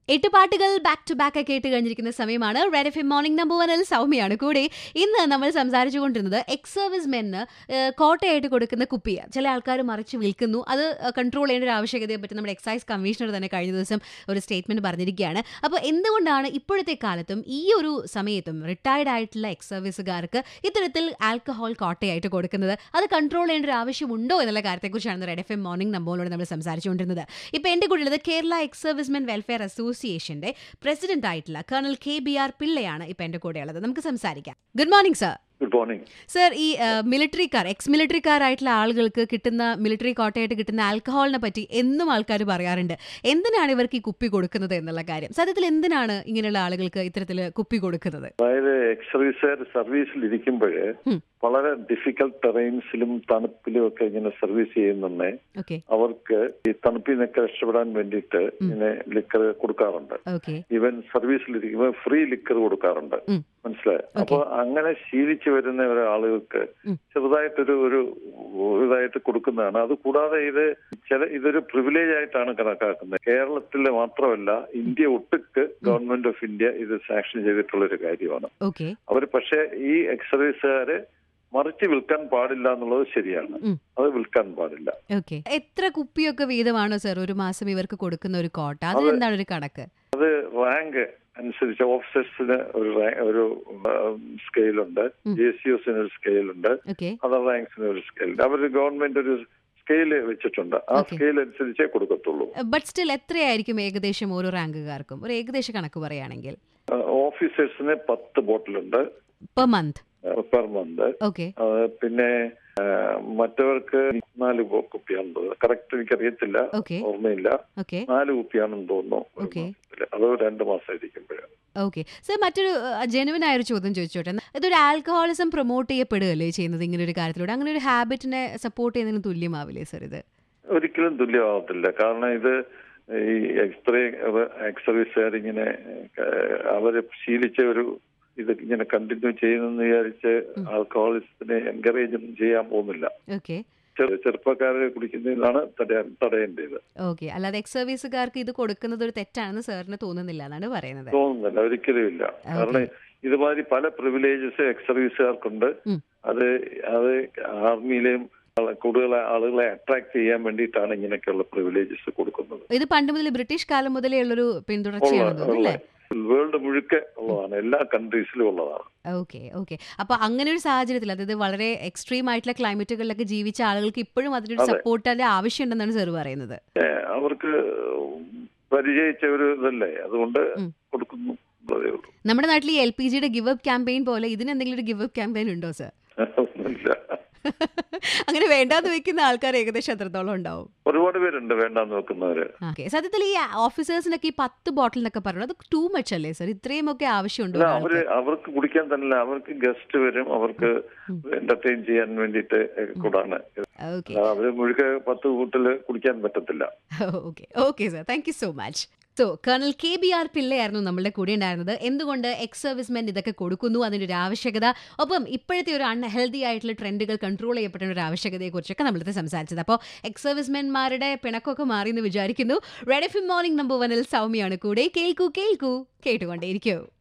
എട്ട് പാട്ടുകൾ back to back ഒക്കെ ഇട്ട് കഴിഞ്ഞിരിക്കുന്ന സമയമാണ് red F M morning number വനിൽ സൗമ്യയാണ് കൂടെ ഇന്ന് നമ്മൾ സംസാരിച്ചുകൊണ്ടിരുന്നത് എക്സ് സർവീസ് മെന്ന് കോട്ടയായിട്ട് കൊടുക്കുന്ന കുപ്പി ചില ആൾക്കാർ മറിച്ച് വിൽക്കുന്നു അത് കൺട്രോൾ ചെയ്യേണ്ട ഒരു ആവശ്യകതയെ പറ്റി നമ്മുടെ എക്സൈസ് കമ്മീഷണർ തന്നെ കഴിഞ്ഞ ദിവസം ഒരു സ്റ്റേറ്റ്മെന്റ് പറഞ്ഞിരിക്കുകയാണ് അപ്പോൾ എന്തുകൊണ്ടാണ് ഇപ്പോഴത്തെ കാലത്തും ഈ ഒരു സമയത്തും റിട്ടയർഡ് ആയിട്ടുള്ള എക്സ് സർവീസുകാർക്ക് ഇത്തരത്തിൽ ആൽക്കഹോൾ കോട്ടയായിട്ട് കൊടുക്കുന്നത് അത് കൺട്രോൾ ചെയ്യേണ്ട ഒരു ആവശ്യമുണ്ടോ എന്നുള്ള കാര്യത്തെക്കുറിച്ചാണ് റെഡ് എഫ് എം മോർണിംഗ് നമ്പറിലൂടെ നമ്മൾ സംസാരിച്ചുകൊണ്ടിരുന്നത് ഇപ്പോൾ എൻ്റെ കൂടെ ഉള്ളത് കേരള എക്സ് സർവീസ്മെൻ വെൽഫെയർ അസോസിയേഷന്റെ പ്രസിഡന്റ് ആയിട്ടുള്ള കേണൽ കെ ബി ആർ പിള്ളയാണ് ഇപ്പൊ എന്റെ കൂടെ ഉള്ളത് നമുക്ക് സംസാരിക്കാം good morning sir good morning sir ഈ മിലിറ്ററിക്കാർ എക്സ് മിലിറ്ററിക്കാരായിട്ടുള്ള ആളുകൾക്ക് കിട്ടുന്ന മിലിറ്ററി കോട്ടയായിട്ട് കിട്ടുന്ന ആൽക്കഹോളിനെ പറ്റി എന്നും ആൾക്കാർ പറയാറുണ്ട് എന്തിനാണ് ഇവർക്ക് ഈ കുപ്പി കൊടുക്കുന്നത് എന്നുള്ള കാര്യം സത്യത്തിൽ എന്തിനാണ് ഇങ്ങനെയുള്ള ആളുകൾക്ക് ഇത്തരത്തിൽ കുപ്പി കൊടുക്കുന്നത് അതായത് എക്സ് സർവീസുകാർ സർവീസിൽ ഇരിക്കുമ്പോൾ ഉം. വളരെ ഡിഫിക്കൽട്ട് ടെറൈൻസിലും തണുപ്പിലും ഒക്കെ ഇങ്ങനെ സർവീസ് ചെയ്യുന്നുണ്ടേ ഓക്കെ അവർക്ക് ഈ തണുപ്പിൽ നിന്നൊക്കെ രക്ഷപ്പെടാൻ വേണ്ടിയിട്ട് ഇങ്ങനെ ലിക്കർ കൊടുക്കാറുണ്ട് ഓക്കെ ഈവൻ സർവീസിലിരിക്കുമ്പോൾ ഫ്രീ ലിക്കർ കൊടുക്കാറുണ്ട് ഉം. മനസ്സിലായോ അപ്പൊ അങ്ങനെ ശീലിച്ചു വരുന്ന ഒരാളുകൾക്ക് ഉം. ചെറുതായിട്ടൊരു ഒരു ഇതായിട്ട് കൊടുക്കുന്നതാണ് അത് കൂടാതെ ഇത് ചില ഇതൊരു പ്രിവിലേജ് ആയിട്ടാണ് കണക്കാക്കുന്നത് കേരളത്തിലെ മാത്രമല്ല ഇന്ത്യ ഒട്ടുക്ക് ഗവൺമെന്റ് ഓഫ് ഇന്ത്യ ഇത് സാങ്ഷൻ ചെയ്തിട്ടുള്ള ഒരു കാര്യമാണ് ഓക്കെ അവർ പക്ഷേ ഈ എക്സ് സർവീസുകാര് മറിച്ച് വിൽക്കാൻ പാടില്ല എന്നുള്ളത് ശരിയാണ് ഉം. അത് വിൽക്കാൻ പാടില്ല ഓക്കെ എത്ര കുപ്പിയൊക്കെ വീതമാണ് സർ ഒരു മാസം ഇവർക്ക് കൊടുക്കുന്ന ഒരു കോട്ട അതിനെന്താണ് ഒരു കണക്ക് അത് റാങ്ക് അനുസരിച്ച് ഓഫീസേഴ്സിന് ഒരു റാ- ഒരു സ്കെയിലുണ്ട് ഉം. ജെ സി എസിന് ഒരു സ്കെയിലുണ്ട് ഓക്കെ അതർ റാങ്ക്സിന് ഒരു സ്കെയിലുണ്ട് അവർ ഗവൺമെന്റ് ഒരു സ്കെയിൽ വെച്ചിട്ടുണ്ട് ആ Okay. സ്കെയിൽ അനുസരിച്ചേ കൊടുക്കത്തുള്ളൂ ബട്ട് സ്റ്റിൽ എത്രയായിരിക്കും ഏകദേശം ഓരോ റാങ്കുകാർക്കും ഒരു ഏകദേശ കണക്ക് പറയുകയാണെങ്കിൽ ഓഫീസേഴ്സിന് പത്ത് ബോട്ടിലുണ്ട് per month per month okay പിന്നെ ആ, മറ്റവർക്ക് നാല് ബോ- കുപ്പിയാണുള്ളത് കറക്റ്റ് എനിക്കറിയത്തില്ല ഓക്കെ ഓർമ്മയില്ല ഓക്കെ നാല് കുപ്പിയാണെന്ന് തോന്നുന്നു ഒരു Okay. മാസത്തില്. അത് രണ്ട് മാസം ഇരിക്കുമ്പോഴാണ് ഓക്കെ സർ മറ്റൊരു ജെനുവൻ ആയ ഒരു ചോദ്യം ചോദിച്ചോട്ടെ ഇതൊരു ആൽക്കഹോളിസം പ്രൊമോട്ട് ചെയ്യപ്പെടുകയല്ലേ ചെയ്യുന്നത് ഇങ്ങനെ ഒരു കാര്യത്തിലൂടെ അങ്ങനെ ഒരു ഹാബിറ്റിനെ സപ്പോർട്ട് ചെയ്യുന്നതിന് തുല്യമാവില്ലേ സർ ഇത് ഒരിക്കലും തുല്യമാവത്തില്ല കാരണം ഇത് ഈ ഇത്രയും എക്സ് സർവീസുകാർ ഇങ്ങനെ അവര് ശീലിച്ച ഒരു ഇത് ഇങ്ങനെ കണ്ടിന്യൂ ചെയ്യുന്നെന്ന് വിചാരിച്ച് ആൽക്കഹോളിസത്തിനെ എൻകറേജ് ഒന്നും ചെയ്യാൻ പോകുന്നില്ല ഓക്കെ ചെറു- ചെറുപ്പക്കാരെ കുടിക്കുന്നതിലാണ് തടയാൻ തടയേണ്ടത് ഓക്കെ അല്ലാതെ എക്സ് സർവീസുകാർക്ക് ഇത് കൊടുക്കുന്നത് ഒരു തെറ്റാണെന്ന് സാറിന് തോന്നുന്നില്ല എന്നാണ് പറയുന്നത് തോന്നുന്നില്ല ഒരിക്കലും ഇല്ല കാരണം ഇതുമാതിരി പല പ്രിവിലേജസ് എക്സ് സർവീസുകാർക്കുണ്ട് ഉം. അത് അത് ആർമിയിലെയും ആളെ- കൂടുതൽ ആളുകളെ അട്രാക്ട് ചെയ്യാൻ വേണ്ടിയിട്ടാണ് ഇങ്ങനെയൊക്കെയുള്ള പ്രിവിലേജസ് കൊടുക്കുന്നത് ഇത് പണ്ട് മുതൽ ബ്രിട്ടീഷ് കാലം മുതലേ ഉള്ളൊരു പിന്തുടർച്ചയാണ് ഉള്ള- തോന്നുന്നു ഉള്ള അല്ലേ വേൾഡ് മുഴുക്കെ ഉള്ളതാണ് എല്ലാ കൺട്രീസിലും ഉള്ളതാണ് ഓക്കെ ഓക്കെ അപ്പൊ അങ്ങനെ ഒരു സാഹചര്യത്തിൽ അതായത് വളരെ എക്സ്ട്രീം ആയിട്ടുള്ള ക്ലൈമറ്റുകളിലൊക്കെ ജീവിച്ച ആളുകൾക്ക് ഇപ്പോഴും അതിനൊരു അതെ. സപ്പോർട്ടിന്റെ ആവശ്യമുണ്ടെന്നാണ് സാർ പറയുന്നത് ഏ, അവർക്ക് പരിചയിച്ച ഒരു ഇതല്ലേ അതുകൊണ്ട് ഉം. കൊടുക്കുന്നു എന്നതേ ഉള്ളൂ നമ്മുടെ നാട്ടിൽ ഈ എൽ പി ജിയുടെ ഗിവ് അപ്പ് ക്യാമ്പയിൻ പോലെ ഇതിന് എന്തെങ്കിലും ഒരു ഗിവ് അപ്പ് ക്യാമ്പയിൻ ഉണ്ടോ സർ ഒന്നുമില്ല അങ്ങനെ വേണ്ടാന്ന് വെക്കുന്ന ആൾക്കാർ ഏകദേശം എത്രത്തോളം ഉണ്ടാവും ഒരുപാട് പേരുണ്ട് വേണ്ടാന്ന് വെക്കുന്നവര് ഓക്കെ സത്യത്തിൽ ഈ ഓഫീസേഴ്സിനൊക്കെ ഈ പത്ത് ബോട്ടിൽ എന്നൊക്കെ പറയുന്നത് അത് ടൂ മച്ച് അല്ലേ സർ ഇത്രയും ഒക്കെ ആവശ്യമുണ്ടോ അല്ല ഒരാൾക്ക്? അവര് അവർക്ക് കുടിക്കാൻ തന്നെ അവർക്ക് ഗസ്റ്റ് വരും അവർക്ക് എന്റർടൈൻ ചെയ്യാൻ വേണ്ടിയിട്ട് കൂടാണ് ഓക്കെ അവര് മുഴുക്കെ പത്ത് കൂട്ടില് കുടിക്കാൻ പറ്റത്തില്ല okay okay sir thank you so much so colonel K B R പിള്ളയായിരുന്നു നമ്മളുടെ കൂടെ ഉണ്ടായിരുന്നത് എന്തുകൊണ്ട് എക്സ് സർവീസ്മെൻ ഇതൊക്കെ കൊടുക്കുന്നു അതിൻ്റെ ഒരു ആവശ്യകത ഒപ്പം ഇപ്പോഴത്തെ ഒരു അൺഹെൽത്തി ആയിട്ടുള്ള ട്രെൻഡുകൾ കൺട്രോൾ ചെയ്യപ്പെട്ട ഒരു ആവശ്യകതയെക്കുറിച്ചൊക്കെ നമ്മളിത് സംസാരിച്ചത് അപ്പോൾ എക്സ് സർവീസ്മെൻമാരുടെ പിണക്കമൊക്കെ മാറി എന്ന് വിചാരിക്കുന്നു റെഡ് എഫ് മോർണിംഗ് നമ്പർ വനിൽ സൗമ്യയാണ് കൂടെ കേൾക്കൂ കേൾക്കൂ കേട്ടുകൊണ്ടേയിരിക്കൂ